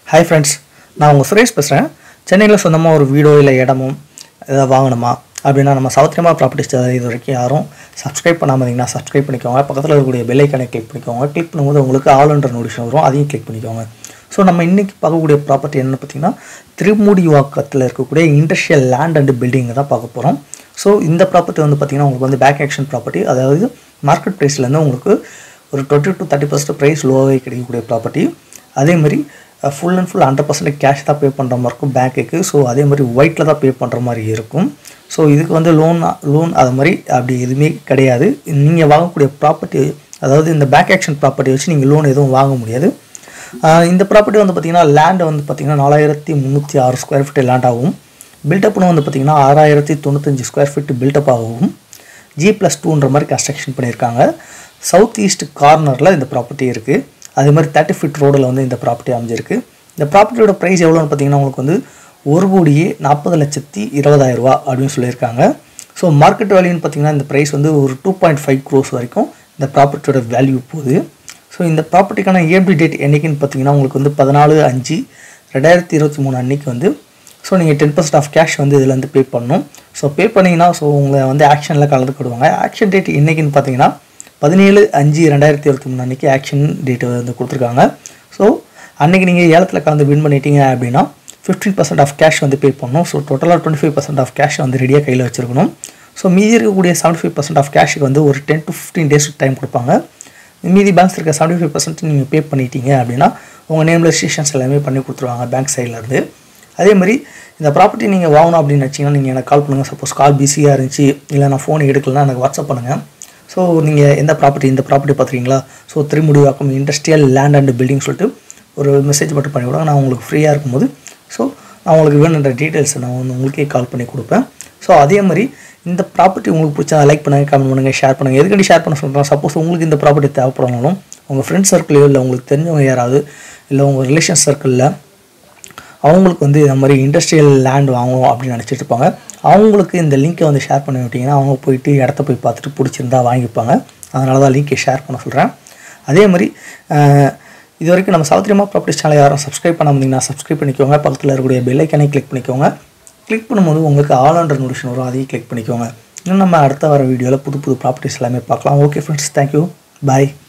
hi friends நான் உங்கள் சுரேஷ் பேசுகிறேன் சென்னையில் சொந்தமாக ஒரு வீடோ இல்லை இடமோ எதாவது வாங்கணுமா அப்படின்னா நம்ம சௌத்தியமா ப்ராப்பர்ட்டிஸ் இது வரைக்கும் யாரும் சப்ஸ்கிரைப் பண்ணாமல் இருந்தீங்கன்னா சப்ஸ்கிரைப் பண்ணிக்கோங்க பக்கத்தில் இருக்கக்கூடிய பெல் ஐக்கனை கிளிக் பண்ணிக்கோங்க கிளிக் பண்ணும்போது உங்களுக்கு ஆல் என்ற நோட்டிஃபிகேஷன் வரும் அதையும் கிளிக் பண்ணிக்கோங்க ஸோ நம்ம இன்றைக்கி பார்க்கக்கூடிய ப்ராப்பர்ட்டி என்னென்னு பார்த்தீங்கன்னா திருமுடிவாக்கத்தில் இருக்கக்கூடிய இண்டஸ்ட்ரியல் லேண்ட் அண்ட் பில்டிங் தான் பார்க்க போகிறோம் ஸோ இந்த ப்ராப்பர்ட்டி வந்து பார்த்திங்கன்னா உங்களுக்கு வந்து பேக் ஆக்ஷன் ப்ராப்பர்ட்டி அதாவது மார்க்கெட் ப்ரைஸ்லேருந்து உங்களுக்கு ஒரு twenty to thirty percent price லோவாகவே கிடைக்கக்கூடிய ப்ராப்பர்ட்டி அதே மாதிரி full and full hundred percent cash தான் பே பண்ணுற மாதிரி இருக்கும் பேங்க்குக்கு ஸோ அதே மாதிரி ஒயிட்டில் தான் பே பண்ணுற மாதிரி இருக்கும் ஸோ இதுக்கு வந்து லோன் லோன் அது மாதிரி அப்படி எதுவுமே கிடையாது நீங்கள் வாங்கக்கூடிய ப்ராப்பர்ட்டி அதாவது இந்த பேக் ஆக்ஷன் ப்ராப்பர்ட்டி வச்சு நீங்கள் லோன் எதுவும் வாங்க முடியாது ஆஹ் இந்த ப்ராப்பர்ட்டி வந்து பார்த்திங்கன்னா லேண்டு வந்து பார்த்திங்கன்னா நாலாயிரத்தி முந்நூற்றி ஆறு ஸ்கொயர் ஃபீட் லேண்ட் ஆகும் பில்டப்னு வந்து பார்த்திங்கன்னா ஆறாயிரத்தி தொண்ணூத்தஞ்சு ஸ்கொயர் ஃபீட் பில்டப் ஆகும் ஜி ப்ளஸ் டூன்ற மாதிரி கன்ஸ்ட்ரக்ஷன் பண்ணியிருக்காங்க சவுத் ஈஸ்ட் கார்னரில் இந்த ப்ராப்பர்ட்டி இருக்குது அதே மாதிரி தேர்ட்டி ஃபீட் ரோடில் வந்து இந்த ப்ராப்பர்ட்டி அமைஞ்சிருக்கு இந்த ப்ராப்பர்ட்டியோட ப்ரைஸ் எவ்வளோன்னு பார்த்தீங்கன்னா உங்களுக்கு வந்து ஒரு கோடியே நாற்பது லட்சத்தி இருபதாயிரம் ரூபா அப்படின்னு சொல்லியிருக்காங்க ஸோ மார்க்கெட் வேல்யூன்னு பார்த்தீங்கன்னா இந்த ப்ரைஸ் வந்து ஒரு டூ பாயிண்ட் ஃபைவ் க்ரோஸ் வரைக்கும் இந்த ப்ராப்பர்ட்டியோட வேல்யூ போகுது ஸோ இந்த ப்ராப்பர்ட்டிக்கான ஏபி டேட் என்றைக்குன்னு பார்த்தீங்கன்னா உங்களுக்கு வந்து பதினாலு அஞ்சு ரெண்டாயிரத்தி இருபத்தி மூணு அன்னைக்கு வந்து ஸோ நீங்கள் டென் பர்சன்ட் ஆஃப் கேஷ் வந்து இதில் வந்து பே பண்ணணும் ஸோ பே பண்ணிங்கன்னா ஸோ உங்களை வந்து ஆக்ஷனில் கலந்துக்கிடுவாங்க ஆக்ஷன் டேட் என்றைக்குன்னு பார்த்தீங்கன்னா பதினேழு அஞ்சு ரெண்டாயிரத்தி இருபத்தி மூணு அன்றைக்கி ஆக்ஷன் டேட்டு வந்து கொடுத்துருக்காங்க ஸோ அன்றைக்கி நீங்கள் ஏலத்தில் கலந்து வின் பண்ணிட்டீங்க அப்படின்னா ஃபிஃப்டீன் பர்சன்ட் ஆஃப் கேஷ் வந்து பே பண்ணணும் ஸோ டோட்டலாக twenty five percent of cash வந்து ரெடியாக கையில் வச்சுருக்கணும் ஸோ மீதி இருக்கக்கூடிய செவன்ட்டி ஃபைவ் பர்சன்ட் ஆஃப் கேஷுக்கு வந்து ஒரு ten to fifteen days time கொடுப்பாங்க மீதி பேங்க்ஸ் இருக்க செவன்ட்டி ஃபைவ் பர்சன்ட் நீங்கள் பே பண்ணிட்டீங்க அப்படின்னா உங்கள் நேமில் ரெஜிஸ்ட்ரேஷன்ஸ் எல்லாமே பண்ணி கொடுத்துருவாங்க பேங்க் சைட்லேருந்து அதே மாதிரி இந்த ப்ராப்பர்ட்டி நீங்கள் வாங்கணும் அப்படின்னு வச்சிங்கன்னா நீங்கள் எனக்கு கால் பண்ணுங்கள் சப்போஸ் கால் பிஸியாக இருந்துச்சு இல்லை நான் ஃபோன் எடுக்கலன்னா எனக்கு வாட்ஸ்அப் பண்ணுங்கள் ஸோ நீங்கள் எந்த ப்ராப்பர்ட்டி இந்த ப்ராப்பர்ட்டி பார்த்துறீங்களா so Thirumudivakkam industrial land and building சொல்லிட்டு ஒரு மெசேஜ் மட்டும் பண்ணி விடுங்க நான் உங்களுக்கு ஃப்ரீயாக இருக்கும்போது ஸோ நான் உங்களுக்கு வேணுன்ற டீட்டெயில்ஸை நான் வந்து உங்களுக்கே கால் பண்ணி கொடுப்பேன் ஸோ அதே மாதிரி இந்த ப்ராப்பர்ட்டி உங்களுக்கு பிடிச்சா லைக் பண்ணுங்கள் கமெண்ட் பண்ணுங்கள் ஷேர் பண்ணுங்கள் எதுக்கடி ஷேர் பண்ண சொல்கிறேன் சப்போஸ் உங்களுக்கு இந்த ப்ராப்பர்ட்டி தேவைப்படணும் உங்கள் ஃப்ரெண்ட்ஸ் சர்க்கிளையோ இல்லை உங்களுக்கு தெரிஞ்சவங்க யாராவது இல்லை உங்கள் ரிலேஷன் சர்க்கிளில் அவங்களுக்கு வந்து இந்த மாதிரி இண்டஸ்ட்ரியல் லேண்ட் வாங்கணும் அப்படின்னு நினச்சிட்டு இருப்பாங்க அவங்களுக்கு இந்த லிங்க்கை வந்து ஷேர் பண்ணி விட்டிங்கன்னா அவங்க போயிட்டு இடத்த போய் பார்த்துட்டு பிடிச்சிருந்தா வாங்கிப்பாங்க அதனால தான் லிங்க்கை ஷேர் பண்ண சொல்கிறேன் அதே மாதிரி அஹ், இது வரைக்கும் நம்ம சௌத்ரியமா ப்ராப்பர்ட்டி சேனல் யாரும் சப்ஸ்கிரைப் பண்ண முடியுங்கன்னா சப்ஸ்கிரைப் பண்ணிக்கோங்க பக்கத்தில் இருக்கக்கூடிய பெல் ஐக்கனை கிளிக் பண்ணிக்கோங்க கிளிக் பண்ணும்போது உங்களுக்கு ஆல் அண்டர் நோட்டிஃபிகேஷன் வரும் அதையும் கிளிக் பண்ணிக்கோங்க இன்னும் நம்ம அடுத்த வர வீடியோவில் புது புது ப்ராப்பர்ட்டிஸ் எல்லாமே பார்க்கலாம் ஓகே ஃப்ரெண்ட்ஸ் தேங்க்யூ பாய்